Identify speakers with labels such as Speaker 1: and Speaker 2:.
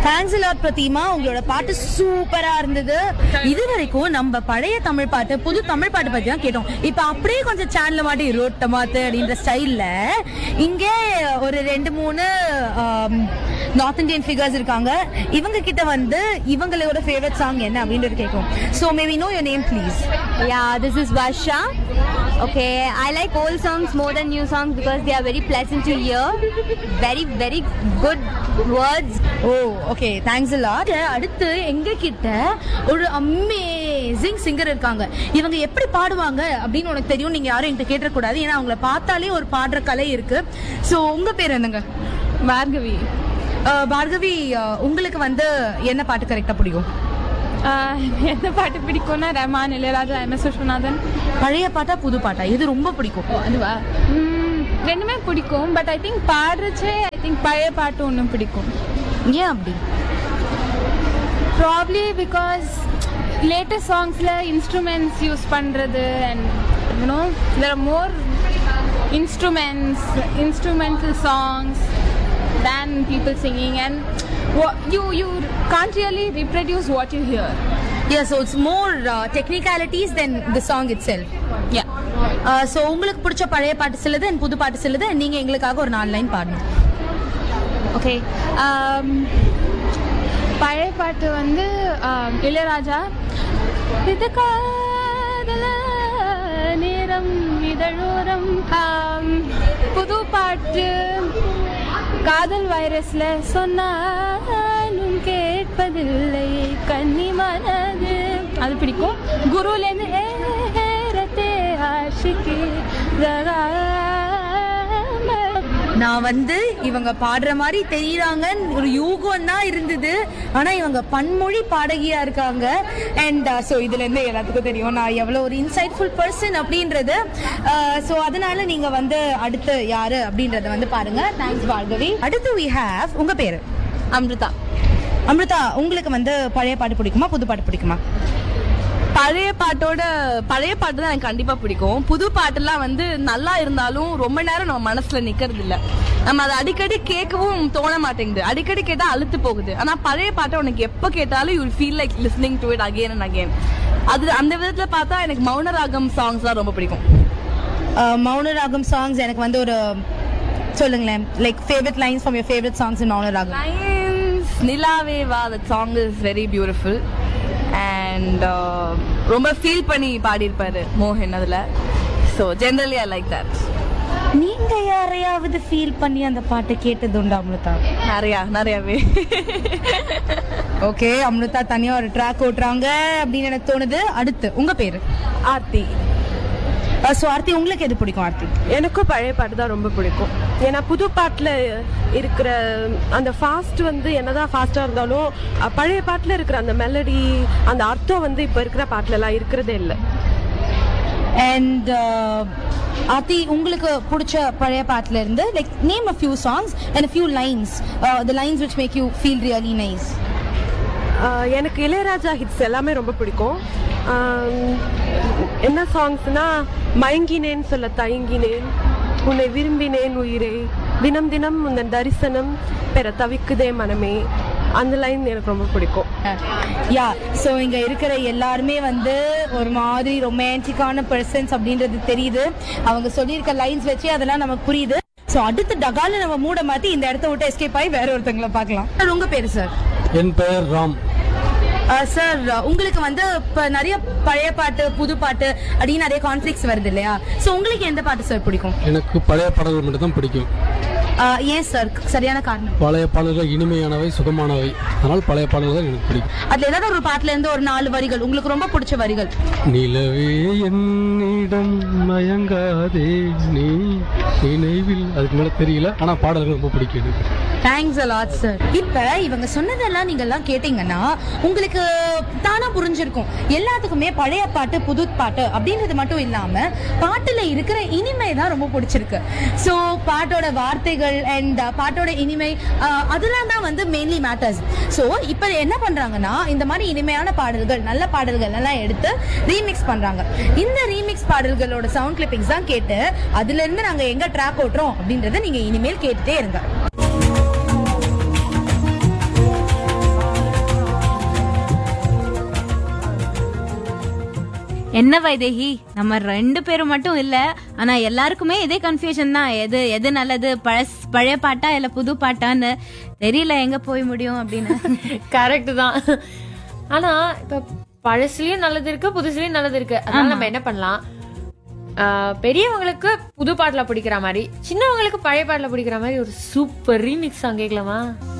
Speaker 1: Thanks lot Prathima உங்களோட பாட்டு சூப்பரா இருந்தது இது வரைக்கும் நம்ம பழைய தமிழ் பாட்டு புது தமிழ் பாட்டு பத்தி தான் கேட்டோம் இப்ப அப்படியே கொஞ்சம் சேனல் மாட்டி ரோட்ட மாத்து அப்படின்ற ஸ்டைல்ல இங்கே ஒரு ரெண்டு மூணு நார்த் இந்தியன் ஃபிகர்ஸ் இருக்காங்க இவங்க கிட்ட வந்து இவங்களோட ஃபேவரட் சாங் என்ன அப்படின்றது கேட்கும் so maybe know your name please
Speaker 2: Yeah, this is Varsha. Okay, I like old songs more than new songs because they are very pleasant to hear. Very, very good words.
Speaker 1: Oh okay thanks lot அடுத்து எங்க கிட்ட ஒரு amazing singer இருக்காங்க இவங்க எப்படி பாடுவாங்க அப்படின்னு உனக்கு தெரியும் நீங்க யாரும் என்கிட்ட கேட்டக்கூடாது ஏன்னா அவங்கள பார்த்தாலே ஒரு பாடுற கலை இருக்கு ஸோ உங்க பேர் என்னங்க
Speaker 3: பார்கவி
Speaker 1: அஹ், பார்கவி அஹ், உங்களுக்கு வந்து என்ன பாட்டு கரெக்டா பிடிக்கும்
Speaker 3: ஆஹ் எந்த பாட்டு பிடிக்கும்னா ரஹ்மான் இளையராஜா எம் எஸ் விஸ்வநாதன்
Speaker 1: பழைய பாட்டா புது பாட்டா இது ரொம்ப பிடிக்கும்
Speaker 3: அதுவா ம், ரெண்டுமே பிடிக்கும் பட் ஐ திங்க் பாடுறச்சே ஐ திங்க் பழைய பாட்டு ஒன்றும் பிடிக்கும்
Speaker 1: ஏன் அப்படி
Speaker 3: ப்ராப்ளி பிகாஸ் லேட்டஸ்ட் சாங்ஸில் இன்ஸ்ட்ருமெண்ட்ஸ் யூஸ் பண்ணுறது and you know there are more instruments instrumental songs than people singing and wha- you you can't really reproduce what you hear
Speaker 1: Yeah, so it's more uh, technicalities than the song itself.
Speaker 3: yeah
Speaker 1: Uh, so உங்களுக்கு பிடிச்ச பழைய பாட்டு சிலது and புது பாட்டு சிலது and நீங்க எங்களுக்காக ஒரு நாலு லைன் பாடணும்
Speaker 3: ஓகே பழைய பாட்டு வந்து ஆம், இளையராஜா இது காதல நேரம் இதழோரம் ஆம், புது பாட்டு காதல் வைரஸ்ல சொன்னாலும் கேட்பதில்லை கன்னி மனது அது பிடிக்கும் குருலேருந்து ஏறத்தே ஆஷிக்கு
Speaker 1: நான் வந்து இவங்க பாடுற மாதிரி தெரியறாங்க ஒரு யூகம் தான் இருந்தது ஆனா இவங்க பன்மொழி பாடகியா இருக்காங்க அண்ட் ஸோ இதுல இருந்து எல்லாத்துக்கும் தெரியும் நான் எவ்வளவு ஒரு இன்சைட்ஃபுல் பர்சன் அப்படின்றது ஸோ அதனால நீங்க வந்து அடுத்து யாரு அப்படின்றத வந்து பாருங்க தேங்க்ஸ் பார்கவி அடுத்து வி ஹேவ் உங்க பேரு
Speaker 2: அம்ருதா
Speaker 1: அமிர்தா உங்களுக்கு வந்து பழைய பாட்டு பிடிக்குமா புது பாட்டு பிடிக்குமா
Speaker 4: பழைய பாட்டோட பழைய பாட்டு தான் எனக்கு கண்டிப்பா பிடிக்கும் புது பாட்டெல்லாம் வந்து நல்லா இருந்தாலும் ரொம்ப நேரம் நம்ம மனசுல நிக்கிறது இல்ல நம்ம அதை அடிக்கடி கேட்கவும் தோண மாட்டேங்குது அடிக்கடி கேட்டா அழுத்து போகுது ஆனா பழைய பாட்டை உனக்கு எப்ப கேட்டாலும் you feel like listening to it again and again அது அந்த விதத்துல பார்த்தா எனக்கு மௌனராகம் சாங்ஸ் தான் ரொம்ப பிடிக்கும்
Speaker 1: Uh, மௌனராகம் சாங்ஸ் எனக்கு வந்து ஒரு சொல்லுங்களேன் like favourite lines from your favourite songs in Mounaragam
Speaker 4: lines Nilave Vaa that song is very beautiful and ரொம்ப ஃபீல் பண்ணி பாடியிருப்பாரு மோகன் அதுல so generally I like that
Speaker 1: நீங்க யாரையாவது ஃபீல் பண்ணி அந்த பாட்டை கேட்டது உண்டா அமிர்தா
Speaker 4: நிறையா நிறையாவே
Speaker 1: ஓகே அமிர்தா தனியா ஒரு ட்ராக் ஓட்டுறாங்க அப்படின்னு எனக்கு தோணுது அடுத்து உங்க பேரு
Speaker 5: ஆர்த்தி
Speaker 1: ஸோ ஆர்த்தி உங்களுக்கு எது பிடிக்கும் ஆர்த்தி
Speaker 5: எனக்கும் பழைய பாட்டு தான் ரொம்ப பிடிக்கும் ஏன்னா புது பாட்டில் இருக்கிற அந்த ஃபாஸ்ட் வந்து என்னதான் ஃபாஸ்ட்டாக இருந்தாலும் அஹ், பழைய பாட்டில் இருக்கிற அந்த மெலடி அந்த அர்த்தம் வந்து இப்போ இருக்கிற பாட்டுலலாம் இருக்கிறதே இல்லை
Speaker 1: அண்ட் ஆர்த்தி உங்களுக்கு பிடிச்ச பழைய பாட்டுல இருந்து like name a few songs and few lines the lines which make you feel really nice
Speaker 5: ah, எனக்கு இளையராஜா ஹிட்ஸ் எல்லாமே ரொம்ப பிடிக்கும் ஆம், என்ன சாங்ஸ்னா மயங்கினேன் சொல்ல தயங்கினேன் உன்னை விரும்பினேன் உயிரே தினம் தினம் உந்தன் தரிசனம் பெற தவிக்குதே மனமே அந்த லைன் எனக்கு ரொம்ப பிடிக்கும்
Speaker 1: யா ஸோ இங்க இருக்கிற எல்லாருமே வந்து ஒரு மாதிரி ரொமான்டிக்கான பர்சன்ஸ் அப்படின்றது தெரியுது அவங்க சொல்லியிருக்க லைன்ஸ் வச்சு அதெல்லாம் நமக்கு புரியுது ஸோ அடுத்த டகால நம்ம மூட மாத்தி இந்த இடத்த விட்டு எஸ்கேப் ஆகி வேற ஒருத்தங்களை பார்க்கலாம் சார் உங்க பேரு சார்
Speaker 6: என் பெயர் ராம்
Speaker 1: சார் உங்களுக்கு வந்து இப்ப நிறைய பழைய பாட்டு புது பாட்டு அப்படின்னு நிறைய கான்ஃபிளிக்ஸ் வருது இல்லையா ஸோ உங்களுக்கு எந்த பாட்டு சார் பிடிக்கும்
Speaker 6: எனக்கு பழைய பாடல்கள் மட்டும் தான் பிடிக்கும்
Speaker 1: அஹ், ஏன் சார் சரியான காரணம்
Speaker 6: பழைய பாடல்கள் இனிமையானவை சுகமானவை அதனால் பழைய பாடல்கள் தான் எனக்கு பிடிக்கும்
Speaker 1: அதுல ஏதாவது ஒரு பாட்டுல இருந்து ஒரு நாலு வரிகள் உங்களுக்கு ரொம்ப பிடிச்ச வரிகள்
Speaker 6: நிலவே என்னிடம் மயங்காதே நீ நினைவில் அதுக்கு மேல தெரியல ஆனா பாடல்கள் ரொம்ப பிடிக்கும் எனக்கு
Speaker 1: தேங்க்ஸ் அலாட் சார் இப்ப இவங்க சொன்னதெல்லாம் நீங்க எல்லாம் கேட்டீங்கன்னா உங்களுக்கு தானா புரிஞ்சிருக்கும் எல்லாத்துக்குமே பழைய பாட்டு புது பாட்டு அப்படின்றது மட்டும் இல்லாம பாட்டுல இருக்கிற இனிமை தான் ரொம்ப பிடிச்சிருக்கு சோ பாட்டோட வார்த்தைகள் அண்ட் பாட்டோட இனிமை அஹ், அதெல்லாம் தான் வந்து மெயின்லி மேட்டர்ஸ் சோ இப்ப என்ன பண்றாங்கன்னா இந்த மாதிரி இனிமையான பாடல்கள் நல்ல பாடல்கள் எல்லாம் எடுத்து ரீமிக்ஸ் பண்றாங்க இந்த ரீமிக்ஸ் பாடல்களோட சவுண்ட் கிளிப்பிங்ஸ் தான் கேட்டு அதுல இருந்து நாங்க எங்க ட்ராக் ஓட்டுறோம் அப்படின்றத நீங்க இனிமேல் கேட்டுட்டே இருங்க
Speaker 2: என்ன வைதேகி நம்ம ரெண்டு பேரும் மட்டும் இல்ல ஆனா எல்லாருக்குமே இதே கன்ஃபியூஷன் தான் எது எது நல்லது பழஸ் பழைய பாட்டா இல்ல புது பாட்டான்னு தெரியல எங்க போய் முடியும் அப்படின்னு
Speaker 7: கரெக்ட் தான் ஆனா இப்ப பழசுலயும் நல்லது இருக்கு புதுசுலயும் நல்லது இருக்கு அதனால நம்ம என்ன பண்ணலாம் ஆஹ், பெரியவங்களுக்கு புது பாட்டுல பிடிக்கிற மாதிரி சின்னவங்களுக்கு பழைய பாட்டுல பிடிக்கிற மாதிரி ஒரு சூப்பர் ரீமிக்ஸ் சாங் கேட்கலாமா